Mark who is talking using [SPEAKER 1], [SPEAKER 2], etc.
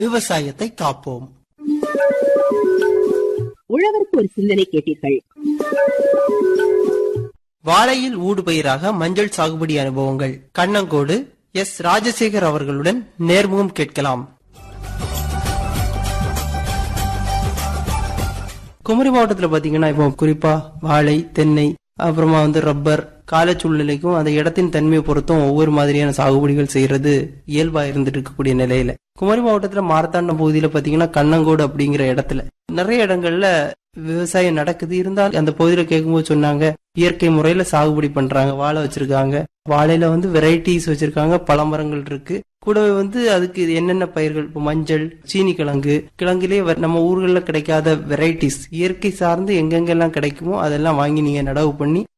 [SPEAKER 1] விவசாயத்தை காப்போம்
[SPEAKER 2] உழவருக்கு ஒரு சிந்தனை கேட்டீர்கள்
[SPEAKER 1] வாழையில் ஊடுபயிராக மஞ்சள் சாகுபடி அனுபவங்கள் கண்ணங்கோடு எஸ் ராஜசேகர் அவர்களுடன் நேர்முகம் கேட்கலாம் குமரி மாவட்டத்துல பாத்தீங்கன்னா இப்போ குறிப்பா வாழை தென்னை அப்புறமா வந்து ரப்பர் கால சூழ்நிலைக்கும் அந்த இடத்தின் தன்மையை பொறுத்தும் ஒவ்வொரு மாதிரியான சாகுபடிகள் செய்யறது இயல்பா இருந்துட்டு இருக்கக்கூடிய நிலையில குமரி மாவட்டத்துல மாரத்தாண்டம் பகுதியில பாத்தீங்கன்னா கண்ணங்கோடு அப்படிங்கிற இடத்துல நிறைய இடங்கள்ல விவசாயம் நடக்குது இருந்தால் அந்த பகுதியில கேட்கும்போது சொன்னாங்க இயற்கை முறையில சாகுபடி பண்றாங்க வாழை வச்சிருக்காங்க வாழையில வந்து வெரைட்டிஸ் வச்சிருக்காங்க பழமரங்கள் இருக்கு கூடவே வந்து அதுக்கு என்னென்ன பயிர்கள் இப்போ மஞ்சள் சீனி கிழங்கு கிழங்குலயே வ- நம்ம ஊர்களில் கிடைக்காத வெரைட்டிஸ் இயற்கை சார்ந்து எங்கெங்கெல்லாம் கிடைக்குமோ அதெல்லாம் வாங்கி நீங்க நடவு பண்ணி